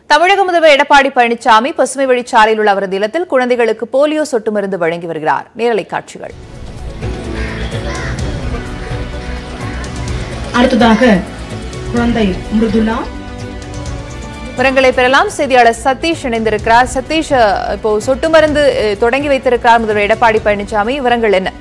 தமிழக முதல்வர் எடப்பாடி பழனிசாமி பசுமை வழிச்சாலையில் உள்ள அவரது இல்லத்தில் குழந்தைகளுக்கு போலியோ சொட்டு மருந்து வழங்கி வருகிறார் நேரலை காட்சிகள் அடுத்ததாக குழந்தை மிருதுலா விவரங்களை பெறலாம் செய்தியாளர் சதீஷ் இணைந்திருக்கிறார் சதீஷ் அஹ், இப்போ சொட்டு மருந்து அஹ், தொடங்கி வைத்திருக்கிறார் முதல்வர் எடப்பாடி பழனிசாமி விவரங்கள் என்ன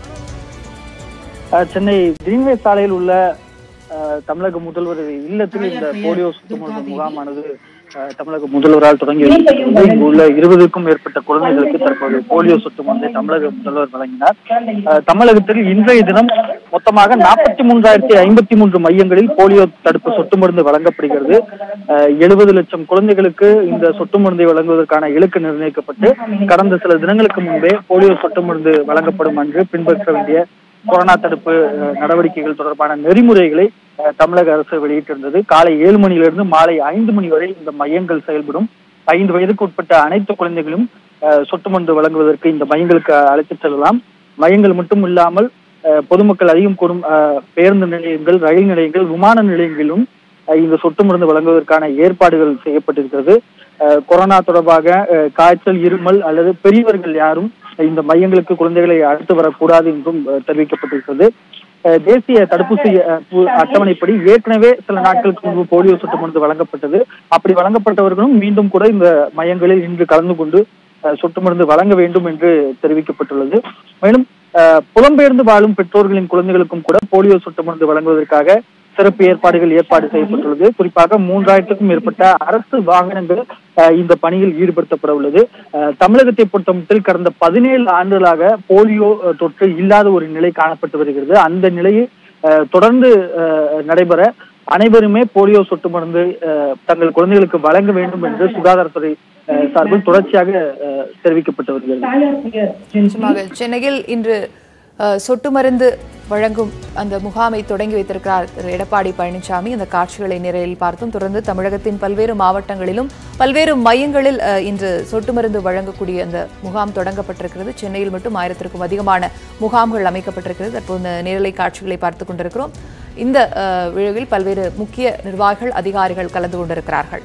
அஹ் சென்னை கிரீன்வே சாலையில் உள்ள அஹ், தமிழக முதல்வர் இல்லத்தில் இந்த போலியோ சொட்டு மருந்து முகாமானது அஹ், தமிழக முதல்வரால் தொடங்கி வைக்கப்பட்டுள்ளது இங்கு உள்ள இருபதுக்கும் மேற்பட்ட குழந்தைகளுக்கு தற்போது போலியோ சொட்டு மருந்தை தமிழக முதல்வர் வழங்கினார் அஹ், தமிழகத்தில் இன்றைய தினம் மொத்தமாக நாற்பத்தி மூன்றாயிரத்தி ஐம்பத்தி மூன்று மையங்களில் போலியோ தடுப்பு சொட்டு மருந்து வழங்கப்படுகிறது எழுபது லட்சம் குழந்தைகளுக்கு இந்த சொட்டு மருந்தை வழங்குவதற்கான இலக்கு நிர்ணயிக்கப்பட்டு கடந்த சில தினங்களுக்கு முன்பே போலியோ சொட்டு மருந்து வழங்கப்படும் அன்று பின்பற்ற வேண்டிய கொரோனா தடுப்பு அஹ், நடவடிக்கைகள் தொடர்பான நெறிமுறைகளை அஹ், தமிழக அரசு வெளியிட்டிருந்தது காலை ஏழு மணியிலிருந்து மாலை ஐந்து மணி வரை இந்த மையங்கள் செயல்படும் ஐந்து வயதுக்கு உட்பட்ட அனைத்து குழந்தைகளும் அஹ், சொட்டு மருந்து வழங்குவதற்கு இந்த மையங்களுக்கு அழைத்துச் செல்லலாம் மையங்கள் மட்டும் இல்லாமல் அஹ், பொதுமக்கள் அதிகம் கூடும் அஹ், பேருந்து நிலையங்கள் ரயில் நிலையங்கள் விமான நிலையங்களிலும் அஹ், இந்த சொட்டு மருந்து வழங்குவதற்கான ஏற்பாடுகள் செய்யப்பட்டிருக்கிறது அஹ், கொரோனா தொடர்பாக அஹ், காய்ச்சல் இருமல் அல்லது பெரியவர்கள் யாரும் இந்த மையங்களுக்கு குழந்தைகளை அழைத்து வரக்கூடாது என்றும் அஹ், தெரிவிக்கப்பட்டிருக்கிறது அஹ், தேசிய தடுப்பூசி அஹ், பு- அட்டவணைப்படி ஏற்கனவே சில நாட்களுக்கு முன்பு போலியோ சொட்டு மருந்து வழங்கப்பட்டது அப்படி வழங்கப்பட்டவர்களும் மீண்டும் கூட இந்த மையங்களில் இன்று கலந்து கொண்டு அஹ், சொட்டு மருந்து வழங்க வேண்டும் என்று தெரிவிக்கப்பட்டுள்ளது மேலும் அஹ், புலம்பெயர்ந்து வாழும் பெற்றோர்களின் குழந்தைகளுக்கும் கூட போலியோ சொட்டு மருந்து வழங்குவதற்காக சிறப்பு ஏற்பாடுகள் ஏற்பாடு செய்யப்பட்டுள்ளது குறிப்பாக மூன்றாயிரத்துக்கும் மேற்பட்ட அரசு வாகனங்கள் அஹ், இந்த பணியில் ஈடுபடுத்தப்பட உள்ளது அஹ், தமிழகத்தை பொறுத்தமட்டில் கடந்த பதினேழு ஆண்டுகளாக போலியோ அஹ், தொற்று இல்லாத ஒரு நிலை காணப்பட்டு வருகிறது அந்த நிலையை அஹ், தொடர்ந்து அஹ், நடைபெற அனைவருமே போலியோ சொட்டு மருந்து அஹ், தங்கள் குழந்தைகளுக்கு வழங்க வேண்டும் என்று சுகாதாரத்துறை அஹ், சார்பில் தொடர்ச்சியாக அஹ், தெரிவிக்கப்பட்டு வருகிறது நிச்சயமாக சென்னையில் இன்று அஹ், சொட்டு மருந்து வழங்கும் அந்த முகாமை தொடங்கி வைத்திருக்கிறார் திரு எடப்பாடி பழனிசாமி அந்த காட்சிகளை நேரில் பார்த்தோம் தொடர்ந்து தமிழகத்தின் பல்வேறு மாவட்டங்களிலும் பல்வேறு மையங்களில் அஹ், இன்று சொட்டு மருந்து வழங்கக்கூடிய அந்த முகாம் தொடங்கப்பட்டிருக்கிறது சென்னையில் மட்டும் ஆயிரத்திற்கும் அதிகமான முகாம்கள் அமைக்கப்பட்டிருக்கிறது தற்போது இந்த நேரலை காட்சிகளை பார்த்துக் கொண்டிருக்கிறோம் இந்த அஹ், விழாவில் பல்வேறு முக்கிய நிர்வாகிகள் அதிகாரிகள் கலந்து கொண்டிருக்கிறார்கள்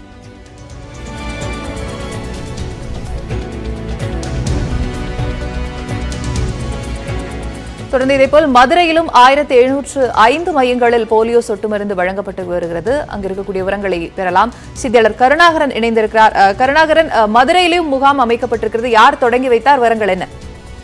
தொடர்ந்து இதேபோல் மதுரையிலும் ஆயிரத்தி எழுநூற்று ஐந்து மையங்களில் போலியோ சொட்டு மருந்து வழங்கப்பட்டு வருகிறது அங்கு இருக்கக்கூடிய விவரங்களை பெறலாம் சித்தியாளர் கருணாகரன் இணைந்திருக்கிறார் அஹ், கருணாகரன் அஹ், மதுரையிலும் முகாம் அமைக்கப்பட்டிருக்கிறது யார் தொடங்கி வைத்தார் விவரங்கள் என்ன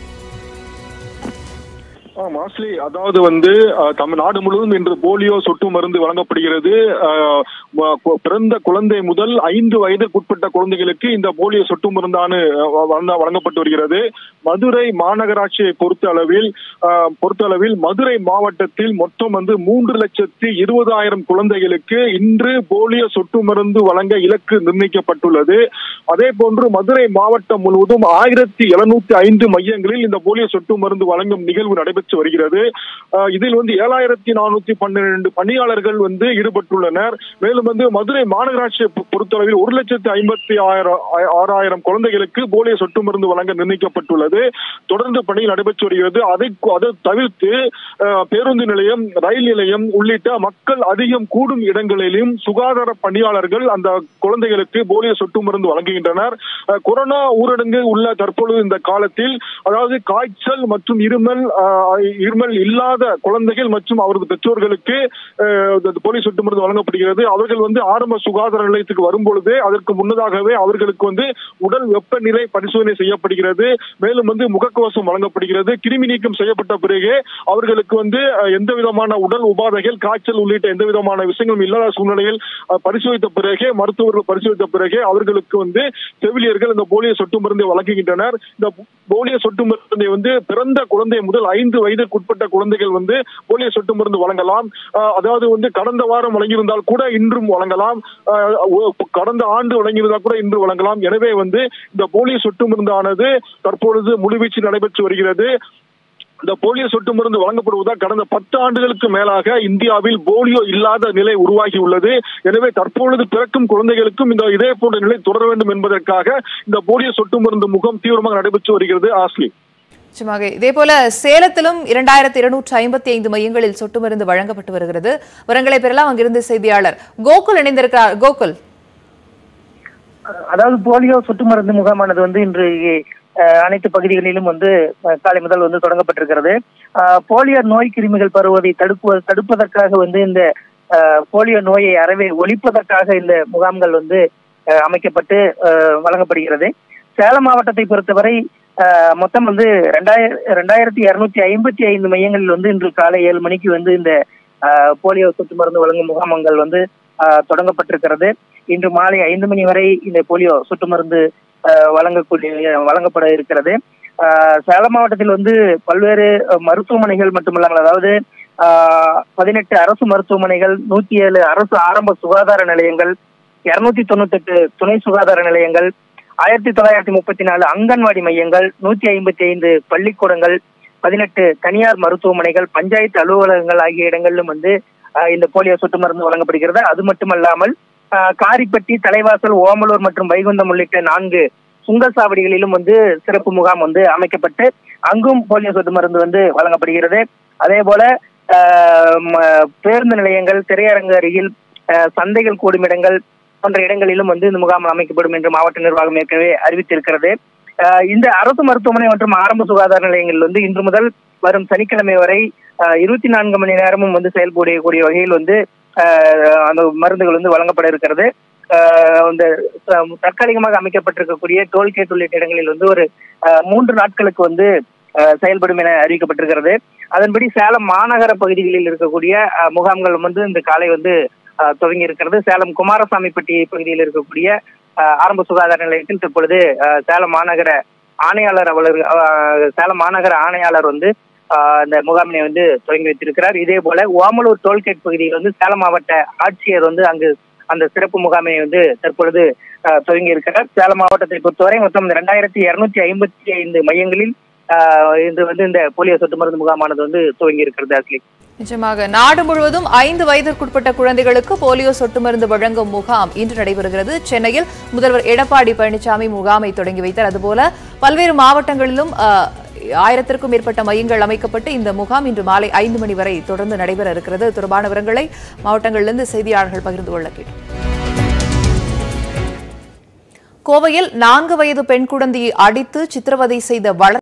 ஆ, மாஸ்லி அதாவது வந்து அஹ், தமிழ்நாடு முழுவதும் இன்று போலியோ சொட்டு மருந்து வழங்கப்படுகிறது அஹ், ம- கு- பிறந்த குழந்தை முதல் ஐந்து வயதுக்குட்பட்ட குழந்தைகளுக்கு இந்த போலியோ சொட்டு மருந்தானு அஹ், வழங்க- வழங்கப்பட்டு வருகிறது மதுரை மாநகராட்சியை பொறுத்த அளவில் அஹ், பொறுத்த அளவில் மதுரை மாவட்டத்தில் மொத்தம் வந்து மூன்று லட்சத்தி இருபதாயிரம் குழந்தைகளுக்கு இன்று போலியோ சொட்டு மருந்து வழங்க இலக்கு நிர்ணயிக்கப்பட்டுள்ளது அதே போன்று மதுரை மாவட்டம் முழுவதும் ஆயிரத்தி எழுநூத்தி ஐந்து மையங்களில் இந்த போலியோ சொட்டு மருந்து வழங்கும் நிகழ்வு நடைபெற்று வருகிறது அஹ் இதில் வந்து ஏழாயிரத்தி நானூத்தி பன்னிரண்டு பணியாளர்கள் வந்து ஈடுபட்டுள்ளனர் மேலும் வந்து மதுரை மாநகராட்சியை பொ- பொறுத்தளவில் ஒரு லட்சத்தி ஐம்பத்தி ஆயிரம் ஆ- ஆறாயிரம் குழந்தைகளுக்கு போலியோ சொட்டு மருந்து வழங்க நிர்ணயிக்கப்பட்டுள்ளது தொடர்ந்து பணிகள் நடைபெற்று வருகிறது அதை கு- அதை தவிர்த்து அஹ், பேருந்து நிலையம் ரயில் நிலையம் உள்ளிட்ட மக்கள் அதிகம் கூடும் இடங்களிலும் சுகாதார பணியாளர்கள் அந்த குழந்தைகளுக்கு போலியோ சொட்டு மருந்து வழங்குகின்றனர் அஹ், கொரோனா ஊரடங்கு உள்ள தற்பொழுது இந்த காலத்தில் அதாவது காய்ச்சல் மற்றும் இருமல் அஹ், இருமல் இல்லாத குழந்தைகள் மற்றும் அவரது பெற்றோர்களுக்கு அஹ், இந்த போலியோ சொட்டு மருந்து வழங்கப்படுகிறது அவர்கள் வந்து ஆரம்ப சுகாதார நிலையத்துக்கு வரும்பொழுதே அதற்கு முன்னதாகவே அவர்களுக்கு வந்து உடல் வெப்பநிலை பரிசோதனை செய்யப்படுகிறது மேலும் வந்து முகக்கவசம் வழங்கப்படுகிறது கிருமி நீக்கம் செய்யப்பட்ட பிறகு அவர்களுக்கு வந்து அஹ், எந்த விதமான உடல் உபாதைகள் காய்ச்சல் உள்ளிட்ட எந்த விதமான விஷயங்களும் இல்லாத சூழ்நிலையில் அஹ், பரிசோதித்த பிறகு மருத்துவர்கள் பரிசோதித்த பிறகு அவர்களுக்கு வந்து செவிலியர்கள் இந்த போலியோ சொட்டு மருந்தை வழங்குகின்றனர் இந்த போலியோ சொட்டு மருந்தை வந்து பிறந்த குழந்தை முதல் ஐந்து வயதுக்குட்பட்ட குழந்தைகள் வந்து போலியோ சொட்டு மருந்து வழங்கலாம் அஹ், அதாவது வந்து கடந்த வாரம் வழங்கியிருந்தால் கூட இன்றும் வழங்கலாம் அஹ், ஒ- கடந்த ஆண்டு வழங்கியிருந்தால் கூட இன்று வழங்கலாம் எனவே வந்து இந்த போலியோ சொட்டு மருந்தானது தற்பொழுது முழுவீச்சு நடைபெற்று வருகிறது இந்த போலியோ சொட்டு மருந்து வழங்கப்படுவதால் கடந்த பத்து ஆண்டுகளுக்கு மேலாக இந்தியாவில் போலியோ இல்லாத நிலை உருவாகி உள்ளது எனவே தற்பொழுது பிறக்கும் குழந்தைகளுக்கும் இந்த இதே போன்ற நிலை தொடர வேண்டும் என்பதற்காக இந்த போலியோ சொட்டு மருந்து முகாம் தீவிரமாக நடைபெற்று வருகிறது ஆஸ்லி நிச்சயமாக இதே போல சேலத்திலும் இரண்டாயிரத்தி இருநூற்றி ஐம்பத்தி ஐந்து மையங்களில் சொட்டு மருந்து வழங்கப்பட்டு வருகிறது விவரங்களை பெறலாம் அங்கிருந்து செய்தியாளர் கோகுல் இணைந்திருக்கிறார் கோகுல் அதாவது போலியோ சொட்டு மருந்து முகாமானது வந்து இன்று அஹ், அனைத்து பகுதிகளிலும் வந்து அஹ், காலை முதல் வந்து தொடங்கப்பட்டிருக்கிறது அஹ், போலியோ நோய் கிருமிகள் பரவுவதை தடுப்பு தடுப்பதற்காக வந்து இந்த அஹ், போலியோ நோயை அறவே ஒழிப்பதற்காக இந்த முகாம்கள் வந்து அஹ், அமைக்கப்பட்டு அஹ், வழங்கப்படுகிறது சேலம் மாவட்டத்தை பொறுத்தவரை அஹ், மொத்தம் வந்து ரெண்டாயிர ரெண்டாயிரத்தி இருநூத்தி ஐம்பத்தி ஐந்து மையங்களில் வந்து இன்று காலை ஏழு மணிக்கு வந்து இந்த அஹ், போலியோ சொட்டு மருந்து வழங்கும் முகாமங்கள் வந்து அஹ், தொடங்கப்பட்டிருக்கிறது இன்று மாலை ஐந்து மணி வரை இந்த போலியோ சொட்டு மருந்து அஹ், வழங்கக்கூடிய வழங்கப்பட இருக்கிறது அஹ், சேலம் மாவட்டத்தில் வந்து பல்வேறு அஹ், மருத்துவமனைகள் மட்டுமல்லாமல் அதாவது பதினெட்டு அரசு மருத்துவமனைகள் நூத்தி ஏழு அரசு ஆரம்ப சுகாதார நிலையங்கள் இருநூத்தி தொண்ணூத்தெட்டு துணை சுகாதார நிலையங்கள் ஆயிரத்தி தொள்ளாயிரத்தி முப்பத்தி நாலு அங்கன்வாடி மையங்கள் நூத்தி ஐம்பத்தி ஐந்து பள்ளிக்கூடங்கள் பதினெட்டு தனியார் மருத்துவமனைகள் பஞ்சாயத்து அலுவலகங்கள் ஆகிய இடங்களிலும் வந்து அஹ், இந்த போலியோ சொட்டு மருந்து வழங்கப்படுகிறது அது மட்டுமல்லாமல் அஹ், காரிப்பட்டி தலைவாசல் ஓமலூர் மற்றும் வைகுந்தம் உள்ளிட்ட நான்கு சுங்கசாவடிகளிலும் வந்து சிறப்பு முகாம் வந்து அமைக்கப்பட்டு அங்கும் போலியோ சொட்டு மருந்து வந்து வழங்கப்படுகிறது அதே போல அஹ், ம- பேருந்து நிலையங்கள் திரையரங்கு அருகில் அஹ், சந்தைகள் கூடும் இடங்கள் போன்ற இடங்களிலும் வந்து இந்த முகாம் அமைக்கப்படும் என்று மாவட்ட நிர்வாகம் ஏற்கனவே அறிவித்திருக்கிறது அஹ், இந்த அரசு மருத்துவமனை மற்றும் ஆரம்ப சுகாதார நிலையங்களில் வந்து இன்று முதல் வரும் சனிக்கிழமை வரை அஹ், இருபத்தி நான்கு மணி நேரமும் வந்து செயல்படக்கூடிய வகையில் வந்து அஹ், அந்த மருந்துகள் வந்து வழங்கப்பட இருக்கிறது அஹ், இந்த அஹ், தற்காலிகமாக அமைக்கப்பட்டிருக்கக்கூடிய டோல்கேட் உள்ளிட்ட இடங்களில் வந்து ஒரு அஹ், மூன்று நாட்களுக்கு வந்து அஹ், செயல்படும் என அறிவிக்கப்பட்டிருக்கிறது அதன்படி சேலம் மாநகர பகுதிகளில் இருக்கக்கூடிய அஹ், முகாம்கள் வந்து இந்த காலை வந்து அஹ், துவங்கி இருக்கிறது சேலம் குமாரசாமிப்பட்டி பகுதியில் இருக்கக்கூடிய அஹ், ஆரம்ப சுகாதார நிலையத்தில் தற்பொழுது அஹ், சேலம் மாநகர ஆணையாளர் அவலர் அஹ், சேலம் மாநகர ஆணையாளர் வந்து அஹ், இந்த முகாமினை வந்து தொடங்கி வைத்திருக்கிறார் இதே போல ஓமலூர் டோல்கேட் பகுதியில் வந்து சேலம் மாவட்ட ஆட்சியர் வந்து அங்கு அந்த சிறப்பு முகாமினை வந்து தற்பொழுது அஹ், துவங்கி இருக்கிறார் சேலம் மாவட்டத்தை பொறுத்தவரை மொத்தம் இரண்டாயிரத்தி இருநூத்தி ஐம்பத்தி ஐந்து மையங்களில் அஹ், இன்று வந்து இந்த போலியோ சொட்டு மருந்து முகாமானது வந்து துவங்கி இருக்கிறது அஸ்லி நிச்சயமாக நாடு முழுவதும் ஐந்து வயதிற்குட்பட்ட குழந்தைகளுக்கு போலியோ சொட்டு மருந்து வழங்கும் முகாம் இன்று நடைபெறுகிறது சென்னையில் முதல்வர் எடப்பாடி பழனிசாமி முகாமை தொடங்கி வைத்தார் அதுபோல பல்வேறு மாவட்டங்களிலும் அஹ், ஆயிரத்திற்கும் மேற்பட்ட மையங்கள் அமைக்கப்பட்டு இந்த முகாம் இன்று மாலை ஐந்து மணி வரை தொடர்ந்து நடைபெற இருக்கிறது இது தொடர்பான விவரங்களை மாவட்டங்களிலிருந்து செய்தியாளர்கள் பகிர்ந்து கொள்ள கேட்டோம் கோவையில் நான்கு வயது பெண் குழந்தையை அடித்து சித்திரவதை செய்த வளர்